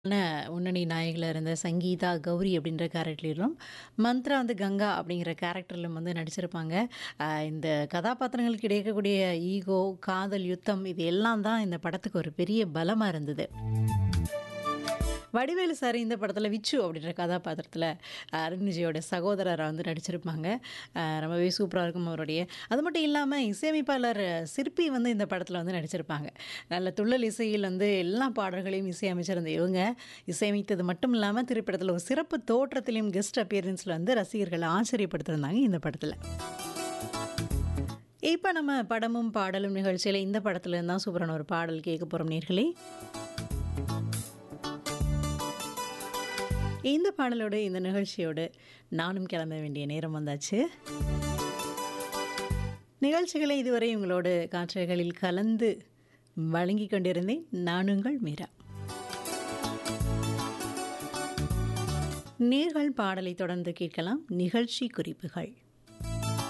ன முன்னணி நாயகில இருந்த சங்கீதா கௌரி அப்படின்ற கேரக்டர்லையும், மந்த்ரா வந்து கங்கா அப்படிங்கிற கேரக்டர்லும் வந்து நடிச்சிருப்பாங்க. அ இந்த கதாபாத்திரங்களுக்கு கிடைக்கக்கூடிய ஈகோ, காதல், யுத்தம் இது எல்லாம் தான் இந்த படத்துக்கு ஒரு பெரிய பலமா இருந்தது. வடிவேலு சார் இந்த படத்தில விச்சு அப்படின்ற கதாபாத்திரத்தில அருண் விஜயோட சகோதரரா வந்து நடிச்சிருப்பாங்க. அ ரொம்பவே சூப்பரா இருக்கும் அவருடைய அது மட்டும் இல்லாம இசையமைப்பாளர் சிற்பி வந்து இந்த படத்தில வந்து நடிச்சிருப்பாங்க. நல்ல துள்ளல் இசையில் வந்து எல்லா பாடல்களையும் இசையமைச்சிருந்த இவங்க, இசையமைத்தது மட்டும் இல்லாம திரைப்படத்தில ஒரு சிறப்பு தோற்றத்திலும் கெஸ்ட் அப்பியரன்ஸ்ல வந்து ரசிகர்கள ஆச்சரியப்படுத்தியிருந்தாங்க இந்த படத்தில. இப்ப நம்ம படமும் பாடலும் நிகழ்ச்சியில இந்த படத்துல இருந்து தான் சூப்பரான ஒரு பாடல் கேட்க போறோம் நேர்களே. இந்த பாடலோடு, இந்த நிகழ்ச்சியோடு நானும் கிளம்ப வேண்டிய நேரம் வந்தாச்சு. நிகழ்ச்சிகளை இதுவரை உங்களோடு காற்றலைகளில் கலந்து வழங்கிக் கொண்டிருந்தேன். நான் உங்கள் மீரா. நேர்கள் பாடலை தொடர்ந்து கேட்கலாம். நிகழ்ச்சி குறிப்புகள்.